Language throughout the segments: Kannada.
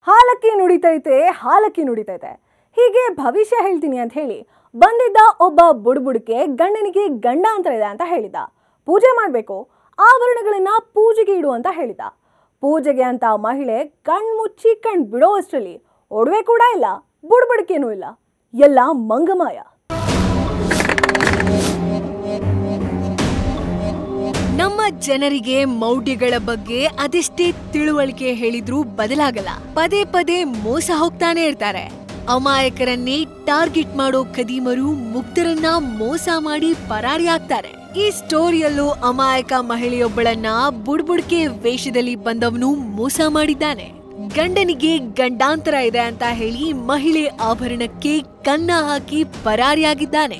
ಹಾಲಕ್ಕಿ ನುಡಿತೈತೆ ಹಾಲಕ್ಕಿ ನುಡಿತೈತೆ ಹೀಗೆ ಭವಿಷ್ಯ ಹೇಳ್ತೀನಿ ಅಂತ ಹೇಳಿ ಬಂದಿದ್ದ ಒಬ್ಬ ಬುಡ್ಬುಡ್ಕೆ ಗಂಡನಿಗೆ ಗಂಡಾಂತರ ಇದೆ ಅಂತ ಹೇಳಿದ ಪೂಜೆ ಮಾಡಬೇಕು ಆಭರಣಗಳನ್ನ ಪೂಜೆಗೆ ಇಡು ಅಂತ ಹೇಳಿದ ಪೂಜೆಗೆ ಅಂತ ಮಹಿಳೆ ಕಣ್ಮುಚ್ಚಿ ಕಣ್ ಬಿಡೋ ಅಷ್ಟರಲ್ಲಿ ಒಡವೆ ಕೂಡ ಇಲ್ಲ ಬುಡ್ಬುಡ್ಕೇನೂ ಇಲ್ಲ ಎಲ್ಲ ಮಂಗಮಾಯ ನಮ್ಮ ಜನರಿಗೆ ಮೌಢ್ಯಗಳ ಬಗ್ಗೆ ಅದೆಷ್ಟೇ ತಿಳುವಳಿಕೆ ಹೇಳಿದ್ರೂ ಬದಲಾಗಲ್ಲ ಪದೇ ಪದೇ ಮೋಸ ಹೋಗ್ತಾನೆ ಇರ್ತಾರೆ ಅಮಾಯಕರನ್ನೇ ಟಾರ್ಗೆಟ್ ಮಾಡೋ ಖದೀಮರು ಮುಗ್ಧರನ್ನ ಮೋಸ ಮಾಡಿ ಪರಾರಿಯಾಗ್ತಾರೆ ಈ ಸ್ಟೋರಿಯಲ್ಲೂ ಅಮಾಯಕ ಮಹಿಳೆಯೊಬ್ಬಳನ್ನ ಬುಡ್ಬುಡ್ಕೆ ವೇಷದಲ್ಲಿ ಬಂದವನು ಮೋಸ ಮಾಡಿದ್ದಾನೆ ಗಂಡನಿಗೆ ಗಂಡಾಂತರ ಇದೆ ಅಂತ ಹೇಳಿ ಮಹಿಳೆ ಆಭರಣಕ್ಕೆ ಕನ್ನ ಹಾಕಿ ಪರಾರಿಯಾಗಿದ್ದಾನೆ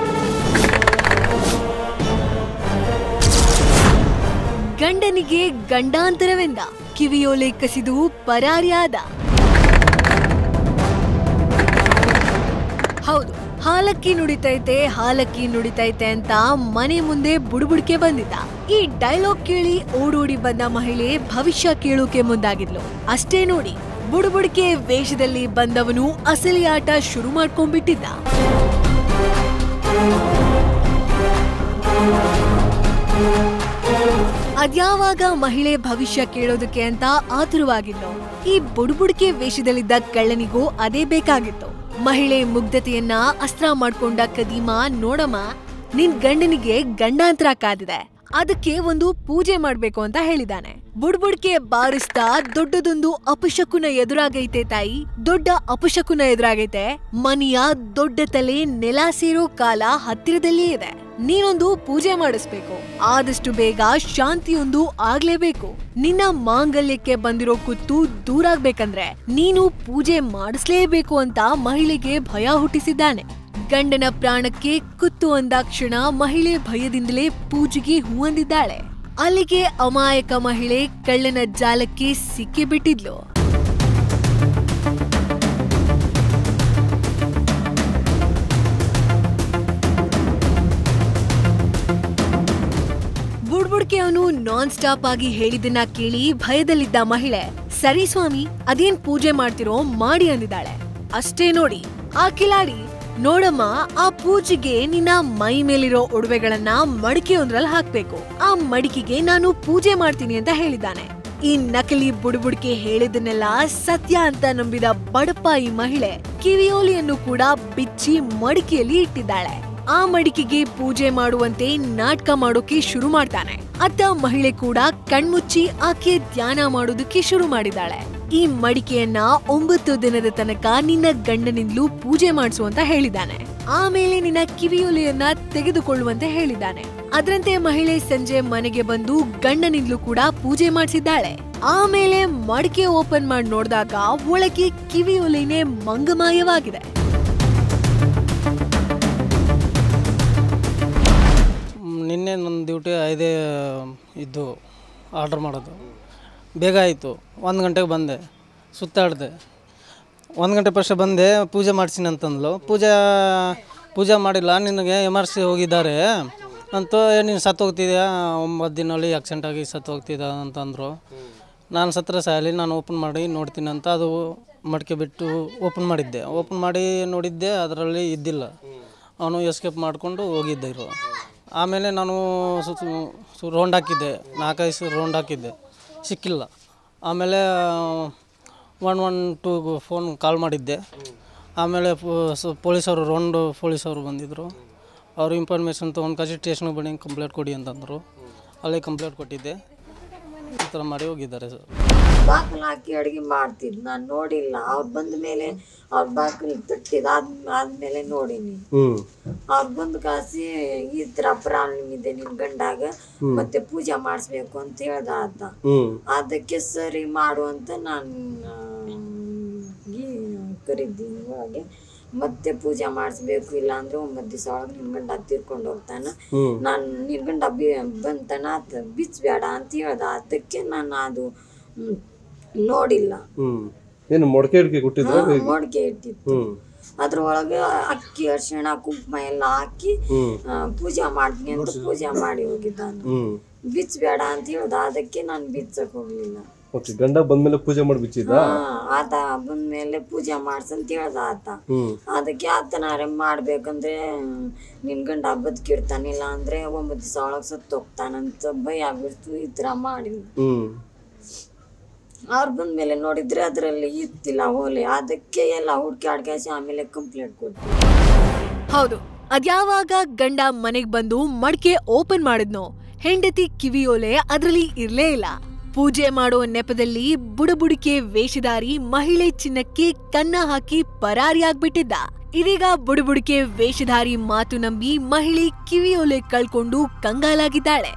ಗಂಡನಿಗೆ ಗಂಡಾಂತರವೆಂದ ಕಿವಿಯೋಲೆ ಕಸಿದು ಪರಾರಿಯಾದ ಹೌದು ಹಾಲಕ್ಕಿ ನುಡಿತೈತೆ ಹಾಲಕ್ಕಿ ನುಡಿತೈತೆ ಅಂತ ಮನೆ ಮುಂದೆ ಬುಡುಬುಡ್ಕೆ ಬಂದಿದ್ದ ಈ ಡೈಲಾಗ್ ಕೇಳಿ ಓಡೋಡಿ ಬಂದ ಮಹಿಳೆ ಭವಿಷ್ಯ ಕೇಳೋಕೆ ಮುಂದಾಗಿದ್ಲು ಅಷ್ಟೇ ನೋಡಿ ಬುಡುಬುಡ್ಕೆ ವೇಷದಲ್ಲಿ ಬಂದವನು ಅಸಲಿ ಆಟ ಶುರು ಮಾಡ್ಕೊಂಡ್ಬಿಟ್ಟಿದ್ದ ಅದ್ಯಾವಾಗ ಮಹಿಳೆ ಭವಿಷ್ಯ ಕೇಳೋದಕ್ಕೆ ಅಂತ ಆತುರವಾಗಿದ್ಲು ಈ ಬುಡುಬುಡಿಕೆ ವೇಷದಲ್ಲಿದ್ದ ಕಳ್ಳನಿಗೂ ಅದೇ ಬೇಕಾಗಿತ್ತು ಮಹಿಳೆ ಮುಗ್ಧತೆಯನ್ನ ಅಸ್ತ್ರ ಮಾಡ್ಕೊಂಡ ಕದೀಮ ನೋಡಮ್ಮ ನಿನ್ ಗಂಡನಿಗೆ ಗಂಡಾಂತರ ಕಾದಿದೆ ಅದಕ್ಕೆ ಒಂದು ಪೂಜೆ ಮಾಡ್ಬೇಕು ಅಂತ ಹೇಳಿದಾನೆ ಬುಡ್ಬುಡ್ಕೆ ಬಾರಿಸ್ತಾ ದೊಡ್ಡದೊಂದು ಅಪಶಕುನ ಎದುರಾಗೈತೆ ತಾಯಿ ದೊಡ್ಡ ಅಪಶಕುನ ಎದುರಾಗೈತೆ ಮನಿಯ ದೊಡ್ಡ ತಲೆ ನೆಲ ಸೇರೋ ಕಾಲ ಹತ್ತಿರದಲ್ಲೇ ಇದೆ ನೀನೊಂದು ಪೂಜೆ ಮಾಡಿಸ್ಬೇಕು ಆದಷ್ಟು ಬೇಗ ಶಾಂತಿಯೊಂದು ಆಗ್ಲೇಬೇಕು ನಿನ್ನ ಮಾಂಗಲ್ಯಕ್ಕೆ ಬಂದಿರೋ ಕುತ್ತು ದೂರಾಗ್ಬೇಕಂದ್ರೆ ನೀನು ಪೂಜೆ ಮಾಡಿಸ್ಲೇಬೇಕು ಅಂತ ಮಹಿಳೆಗೆ ಭಯ ಹುಟ್ಟಿಸಿದ್ದಾನೆ ಗಂಡನ ಪ್ರಾಣಕ್ಕೆ ಕುತ್ತು ಅಂದಾಕ್ಷಣ ಮಹಿಳೆ ಭಯದಿಂದಲೇ ಪೂಜೆಗೆ ಹೂವಂದಿದ್ದಾಳೆ ಅಲ್ಲಿಗೆ ಅಮಾಯಕ ಮಹಿಳೆ ಕಳ್ಳನ ಜಾಲಕ್ಕೆ ಸಿಕ್ಕಿಬಿಟ್ಟಿದ್ಲು ಬುಡ್ಬುಡ್ಕೆ ಅವನು ನಾನ್ ಸ್ಟಾಪ್ ಆಗಿ ಹೇಳಿದ್ದನ್ನ ಕೇಳಿ ಭಯದಲ್ಲಿದ್ದ ಮಹಿಳೆ ಸರಿ ಸ್ವಾಮಿ ಅದೇನ್ ಪೂಜೆ ಮಾಡ್ತಿರೋ ಮಾಡಿ ಅಂದಿದ್ದಾಳೆ ಅಷ್ಟೇ ನೋಡಿ ಆ ಕಿಲಾಡಿ ನೋಡಮ್ಮ ಆ ಪೂಜೆಗೆ ನಿನ್ನ ಮೈ ಮೇಲಿರೋ ಒಡವೆಗಳನ್ನ ಮಡಿಕೆಯೊಂದ್ರಲ್ಲಿ ಹಾಕ್ಬೇಕು ಆ ಮಡಿಕೆಗೆ ನಾನು ಪೂಜೆ ಮಾಡ್ತೀನಿ ಅಂತ ಹೇಳಿದ್ದಾನೆ ಈ ನಕಲಿ ಬುಡುಬುಡ್ಕೆ ಹೇಳಿದನ್ನೆಲ್ಲ ಸತ್ಯ ಅಂತ ನಂಬಿದ ಬಡಪಾಯಿ ಮಹಿಳೆ ಕಿವಿಯೋಲಿಯನ್ನು ಕೂಡ ಬಿಚ್ಚಿ ಮಡಿಕೆಯಲ್ಲಿ ಇಟ್ಟಿದ್ದಾಳೆ ಆ ಮಡಿಕೆಗೆ ಪೂಜೆ ಮಾಡುವಂತೆ ನಾಟಕ ಮಾಡೋಕೆ ಶುರು ಮಾಡ್ತಾನೆ ಅತ್ತ ಮಹಿಳೆ ಕೂಡ ಕಣ್ಮುಚ್ಚಿ ಆಕೆ ಧ್ಯಾನ ಮಾಡೋದಕ್ಕೆ ಶುರು ಮಾಡಿದಾಳೆ ಈ ಮಡಿಕೆಯನ್ನ ಒಂಬತ್ತು ದಿನದ ತನಕ ನಿನ್ನ ಗಂಡನಿಂದಲೂ ಪೂಜೆ ಮಾಡಿಸು ಅಂತ ಹೇಳಿದ್ದಾನೆ ಆಮೇಲೆ ನಿನ್ನ ಕಿವಿಯೊಲೆಯನ್ನ ತೆಗೆದುಕೊಳ್ಳುವಂತೆ ಹೇಳಿದ್ದಾನೆ ಅದರಂತೆ ಮಹಿಳೆ ಸಂಜೆ ಮನೆಗೆ ಬಂದು ಗಂಡನಿಂದಲೂ ಕೂಡ ಪೂಜೆ ಮಾಡಿಸಿದ್ದಾಳೆ ಆಮೇಲೆ ಮಡಿಕೆ ಓಪನ್ ಮಾಡಿ ನೋಡಿದಾಗ ಒಳಗೆ ಕಿವಿಯೊಲೆನೇ ಮಂಗಮಾಯವಾಗಿದೆ ಮ್, ನಿನ್ನೆ ನನ್ನ ಡ್ಯೂಟಿ ಐದೇ ಇದ್ದು ಆರ್ಡ್ರ್ ಮಾಡೋದು ಬೇಗ ಆಯಿತು ಒಂದು ಗಂಟೆಗೆ ಬಂದೆ ಸುತ್ತಾಡಿದೆ ಒಂದು ಗಂಟೆ ಫಸ್ಟ್ ಬಂದೆ ಪೂಜೆ ಮಾಡ್ತೀನಿ ಅಂತಂದ್ಲು ಪೂಜೆ ಪೂಜೆ ಮಾಡಿಲ್ಲ ನಿನಗೆ ಎಮರ್ಸಿ ಹೋಗಿದ್ದಾರೆ ಅಂತೂ "ಏ, ನೀನು ಸತ್ತು ಹೋಗ್ತಿದ್ಯಾ ಒಂಬತ್ತು ದಿನಲ್ಲಿ ಆಕ್ಸಿಡೆಂಟ್ ಆಗಿ ಸತ್ತು ಹೋಗ್ತಿದ್ದ ಅಂತಂದರು ನಾನು ಸತ್ರ ಸಾಯಲಿ ನಾನು ಓಪನ್ ಮಾಡಿ ನೋಡ್ತೀನಿ ಅಂತ ಅದು ಮಡಿಕೆ ಬಿಟ್ಟು ಓಪನ್ ಮಾಡಿದ್ದೆ ಓಪನ್ ಮಾಡಿ ನೋಡಿದ್ದೆ ಅದರಲ್ಲಿ ಇದ್ದಿಲ್ಲ ಅವನು ಎಸ್ಕೇಪ್ ಮಾಡಿಕೊಂಡು ಹೋಗಿದ್ದೆ ಇರು ಆಮೇಲೆ ನಾನು ಸು ರೌಂಡ್ ಹಾಕಿದ್ದೆ ನಾಲ್ಕೈದು ರೌಂಡ್ ಹಾಕಿದ್ದೆ ಸಿಕ್ಕಿಲ್ಲ ಆಮೇಲೆ one one two phone call ಮಾಡಿದ್ದೆ ಆಮೇಲೆ ಪೊಲೀಸವರು ರೌಂಡ್ ಪೊಲೀಸವರು ಬಂದಿದ್ದರು ಅವರು ಇನ್ಫಾರ್ಮೇಷನ್ ತೊಗೊಂಡು ಕಚೇರಿ ಸ್ಟೇಷನ್ಗೆ ಬನ್ನಿ ಕಂಪ್ಲೇಂಟ್ ಕೊಡಿ ಅಂತಂದರು ಅಲ್ಲಿ ಕಂಪ್ಲೇಂಟ್ ಕೊಟ್ಟಿದ್ದೆ ಈ ಥರ ಮಾಡಿ ಹೋಗಿದ್ದಾರೆ ಸರ್ ಬಾಗಿಲು ಹಾಕಿ ಅಡುಗೆ ಮಾಡ್ತಿದ್ ನಾನು ನೋಡಿಲ್ಲ ಅವ್ರು ಬಂದ ಮೇಲೆ ಅವ್ರ ಬಾಗಿಲು ತಟ್ಟಿದ ಆದ್ ಆದ್ಮೇಲೆ ನೋಡೀನಿ ಅವ್ರು ಬಂದು ಕಾಸಿ ಈ ಥರ ಪ್ರಾಬ್ಲಮ್ ಇದೆ ನಿನ್ ಗಂಡಾಗ ಮತ್ತೆ ಪೂಜೆ ಮಾಡಿಸ್ಬೇಕು ಅಂತ ಹೇಳ್ದ ಆತ ಅದಕ್ಕೆ ಸರಿ ಮಾಡು ಅಂತ ನಾನು ಕರಿದ್ದೀನಿ ಒಳಗೆ ಮತ್ತೆ ಪೂಜೆ ಮಾಡಿಸ್ಬೇಕು ಇಲ್ಲ ಅಂದ್ರೆ ಒಂಬತ್ತು ದಿವಸ ಒಳಗೆ ನಿನ್ ಗಂಡ ತೀರ್ಕೊಂಡು ಹೋಗ್ತಾನ ನಾನು ನಿನ್ ಗಂಡ ಬಿ ಬಂತಾನ ಆತ ಬಿಚ್ಚಬೇಡ ಅಂತ ಹೇಳ್ದ ಅದಕ್ಕೆ ನಾನು ಅದು ಹ್ಮ್, ನೋಡಿಲ್ಲ ಹ್ಮ್ ಏನು ಮೊಳಕೆ ಅಡಿಕೆ ಕೊಟ್ಟಿದ್ರ ಮೋಡ್ಕೆ ಇಟ್ಟಿತ್ತು ಅದ್ರೊಳಗೆ ಅಕ್ಕಿ ಅರಿಶಿಣ ಕುಂಕುಮ ಎಲ್ಲ ಹಾಕಿ ಆ, ಪೂಜೆ ಮಾಡ್ತೀನಿ ಅಂತ ಪೂಜೆ ಮಾಡಿ ಹೋಗಿದ್ದಾನೆ ಹ್ಮ್ ಬಿಚ್ಚಬೇಡ ಅಂತ ಹೇಳ್ದ ಅದಕ್ಕೆ ನಾನು ಬಿಚ್ಚಕ್ ಹೋಗ್ಲಿಲ್ಲ ಓಕೆ ಗಂಡ ಬಂದ್ಮೇಲೆ ಪೂಜೆ ಮಾಡಿ ಬಿಚ್ಚಿದ್ದ ಹಾ, ಆತ ಬಂದ್ಮೇಲೆ ಪೂಜೆ ಮಾಡ್ಸಂತ ಹೇಳ್ದ ಆತ ಹ್ಮ್ ಅದಕ್ಕೆ ಆತನಾರೆ ಮಾಡ್ಬೇಕಂದ್ರೆ ನಿನ್ ಗಂಡ ಬದುಕಿರ್ತಾನಿಲ್ಲ ಅಂದ್ರೆ ಒಂಬತ್ತು ದಿವಸ ಒಳಗೆ ಸತ್ತು ಹೋಗ್ತಾನಂತ ಭಯ ಆಗ್ಬಿಡ್ತು ಈ ಥರ ಮಾಡಿ ಹ್ಮ್ ಅವ್ರು ಬಂದ್ಮೇಲೆ ನೋಡಿದ್ರೆ ಅದರಲ್ಲಿ ಇತ್ತಿಲ್ಲ ಹೋಲಿ ಅದಕ್ಕೆ ಎಲ್ಲ ಹುಡ್ಕಾಡ್ಕಾಸಿ ಆಮೇಲೆ ಕಂಪ್ಲೇಂಟ್ ಕೊಟ್ಟು ಹೌದು ಅದ್ಯಾವಾಗ ಗಂಡ ಮನೆಗ್ ಬಂದು ಮಡ್ಕೆ ಓಪನ್ ಮಾಡಿದ್ನೋ ಹೆಂಡತಿ ಕಿವಿಯೋಲೆ ಅದ್ರಲ್ಲಿ ಇರ್ಲೇ ಇಲ್ಲ ಪೂಜೆ ಮಾಡೋ ನೆಪದಲ್ಲಿ ಬುಡಬುಡಿಕೆ ವೇಷಧಾರಿ ಮಹಿಳೆ ಚಿನ್ನಕ್ಕೆ ಕನ್ನ ಹಾಕಿ ಪರಾರಿಯಾಗ್ಬಿಟ್ಟಿದ್ದ ಇದೀಗ ಬುಡಬುಡಿಕೆ ವೇಷಧಾರಿ ಮಾತು ನಂಬಿ ಮಹಿಳೆ ಕಿವಿಯೋಲೆ ಕಳ್ಕೊಂಡು ಕಂಗಾಲಾಗಿದ್ದಾಳೆ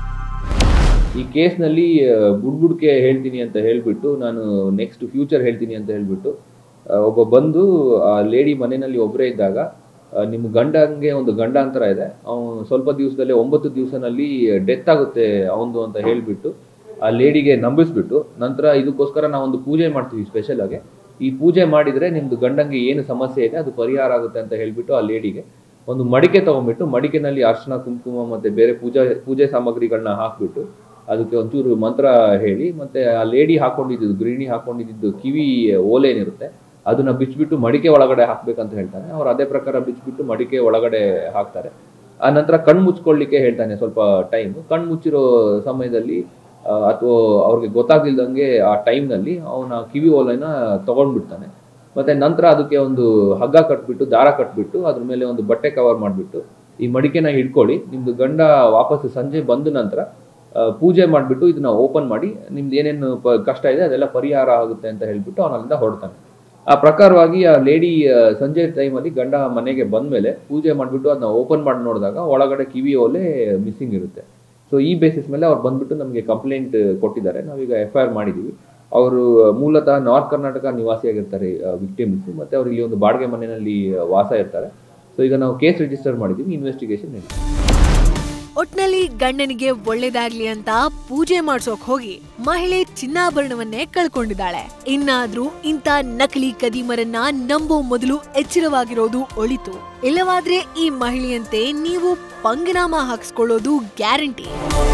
ಈ ಕೇಸ್ನಲ್ಲಿ ಬುಡ್ಬುಡ್ಕೆ ಹೇಳ್ತೀನಿ ಅಂತ ಹೇಳ್ಬಿಟ್ಟು ನಾನು ನೆಕ್ಸ್ಟ್ ಫ್ಯೂಚರ್ ಹೇಳ್ತೀನಿ ಅಂತ ಹೇಳ್ಬಿಟ್ಟು ಆ, ಒಬ್ಬ ಬಂದು ಆ ಲೇಡಿ ಮನೆಯಲ್ಲಿ ಒಬ್ಬರೇ ಇದ್ದಾಗ ಆ, ನಿಮ್ಮ ಗಂಡಂಗೆ ಒಂದು ಗಂಡಾಂತರ ಇದೆ ಅವನು ಸ್ವಲ್ಪ ದಿವಸದಲ್ಲೇ ಒಂಬತ್ತು ದಿವಸನಲ್ಲಿ ಡೆತ್ ಆಗುತ್ತೆ ಅವನದು ಅಂತ ಹೇಳ್ಬಿಟ್ಟು ಆ ಲೇಡಿಗೆ ನಂಬಿಸ್ಬಿಟ್ಟು ನಂತರ ಇದಕ್ಕೋಸ್ಕರ ನಾವೊಂದು ಪೂಜೆ ಮಾಡ್ತೀವಿ ಸ್ಪೆಷಲ್ ಆಗಿ ಈ ಪೂಜೆ ಮಾಡಿದ್ರೆ ನಿಮ್ದು ಗಂಡಂಗೆ ಏನು ಸಮಸ್ಯೆ ಇದೆ ಅದು ಪರಿಹಾರ ಆಗುತ್ತೆ ಅಂತ ಹೇಳ್ಬಿಟ್ಟು ಆ ಲೇಡಿಗೆ ಒಂದು ಮಡಿಕೆ ತಗೊಂಡ್ಬಿಟ್ಟು ಮಡಿಕೆನಲ್ಲಿ ಅರ್ಶನ ಕುಂಕುಮ ಮತ್ತೆ ಬೇರೆ ಪೂಜಾ ಪೂಜೆ ಸಾಮಗ್ರಿಗಳನ್ನ ಹಾಕ್ಬಿಟ್ಟು ಅದಕ್ಕೆ ಒಂಚೂರು ಮಂತ್ರ ಹೇಳಿ ಮತ್ತೆ ಆ ಲೇಡಿ ಹಾಕೊಂಡಿದ್ದು ಗೃಹಿಣಿ ಹಾಕೊಂಡಿದ್ದು ಕಿವಿ ಓಲೆ ಏನಿರುತ್ತೆ ಅದನ್ನ ಬಿಚ್ಚಿಬಿಟ್ಟು ಮಡಿಕೆ ಒಳಗಡೆ ಹಾಕ್ಬೇಕಂತ ಹೇಳ್ತಾನೆ ಅವ್ರು ಅದೇ ಪ್ರಕಾರ ಬಿಚ್ಚಿಬಿಟ್ಟು ಮಡಿಕೆ ಒಳಗಡೆ ಹಾಕ್ತಾರೆ ಆ ನಂತರ ಕಣ್ಣು ಮುಚ್ಕೊಳ್ಳಿಕ್ಕೆ ಹೇಳ್ತಾನೆ ಸ್ವಲ್ಪ ಟೈಮ್ ಕಣ್ಣು ಮುಚ್ಚಿರೋ ಸಮಯದಲ್ಲಿ ಅಥವಾ ಅವ್ರಿಗೆ ಗೊತ್ತಾಗ್ಲಿಲ್ದಂಗೆ ಆ ಟೈಮ್ನಲ್ಲಿ ಅವನ ಕಿವಿ ಓಲೆನ ತಗೊಂಡ್ಬಿಡ್ತಾನೆ ಮತ್ತೆ ನಂತರ ಅದಕ್ಕೆ ಒಂದು ಹಗ್ಗ ಕಟ್ಬಿಟ್ಟು ದಾರ ಕಟ್ಬಿಟ್ಟು ಅದ್ರ ಮೇಲೆ ಒಂದು ಬಟ್ಟೆ ಕವರ್ ಮಾಡಿಬಿಟ್ಟು ಈ ಮಡಿಕೆನ ಹಿಡ್ಕೊಳ್ಳಿ ನಿಮ್ದು ಗಂಡ ವಾಪಸ್ ಸಂಜೆ ಬಂದ ನಂತರ ಆ, ಪೂಜೆ ಮಾಡಿಬಿಟ್ಟು ಇದನ್ನ ಓಪನ್ ಮಾಡಿ ನಿಮ್ದು ಏನೇನು ಪ ಕಷ್ಟ ಇದೆ ಅದೆಲ್ಲ ಪರಿಹಾರ ಆಗುತ್ತೆ ಅಂತ ಹೇಳ್ಬಿಟ್ಟು ಅವನು ಅಲ್ಲಿಂದ ಹೊರಡ್ತಾನೆ ಆ ಪ್ರಕಾರವಾಗಿ ಆ ಲೇಡಿ ಸಂಜೆ ಟೈಮಲ್ಲಿ ಗಂಡ ಮನೆಗೆ ಬಂದ್ಮೇಲೆ ಪೂಜೆ ಮಾಡಿಬಿಟ್ಟು ಅದನ್ನ ಓಪನ್ ಮಾಡಿ ನೋಡಿದಾಗ ಒಳಗಡೆ ಕಿವಿ ಓಲೆ ಮಿಸ್ಸಿಂಗ್ ಇರುತ್ತೆ ಸೊ ಈ ಬೇಸಿಸ್ ಮೇಲೆ ಅವ್ರು ಬಂದ್ಬಿಟ್ಟು ನಮಗೆ ಕಂಪ್ಲೇಂಟ್ ಕೊಟ್ಟಿದ್ದಾರೆ ನಾವೀಗ ಎಫ್ ಐ ಆರ್ ಮಾಡಿದ್ದೀವಿ ಅವರು ಮೂಲತಃ ನಾರ್ತ್ ಕರ್ನಾಟಕ ನಿವಾಸಿಯಾಗಿರ್ತಾರೆ ವಿಕ್ಟಿಮ್ಸ್ ಮತ್ತೆ ಅವ್ರು ಇಲ್ಲಿ ಒಂದು ಬಾಡಿಗೆ ಮನೆಯಲ್ಲಿ ವಾಸ ಇರ್ತಾರೆ ಸೊ ಈಗ ನಾವು ಕೇಸ್ ರಿಜಿಸ್ಟರ್ ಮಾಡಿದ್ದೀವಿ ಇನ್ವೆಸ್ಟಿಗೇಷನ್ ನಡೀತಿದೆ ಒಟ್ನಲ್ಲಿ ಗಂಡನಿಗೆ ಒಳ್ಳೇದಾಗ್ಲಿ ಅಂತ ಪೂಜೆ ಮಾಡ್ಸೋಕ್ ಹೋಗಿ ಮಹಿಳೆ ಚಿನ್ನಾಭರಣವನ್ನೇ ಕಳ್ಕೊಂಡಿದ್ದಾಳೆ ಇನ್ನಾದ್ರೂ ಇಂಥ ನಕಲಿ ಕದೀಮರನ್ನ ನಂಬೋ ಮೊದಲು ಎಚ್ಚರವಾಗಿರೋದು ಒಳಿತು ಇಲ್ಲವಾದ್ರೆ ಈ ಮಹಿಳೆಯಂತೆ ನೀವು ಪಂಗನಾಮ ಹಾಕ್ಸ್ಕೊಳ್ಳೋದು ಗ್ಯಾರಂಟಿ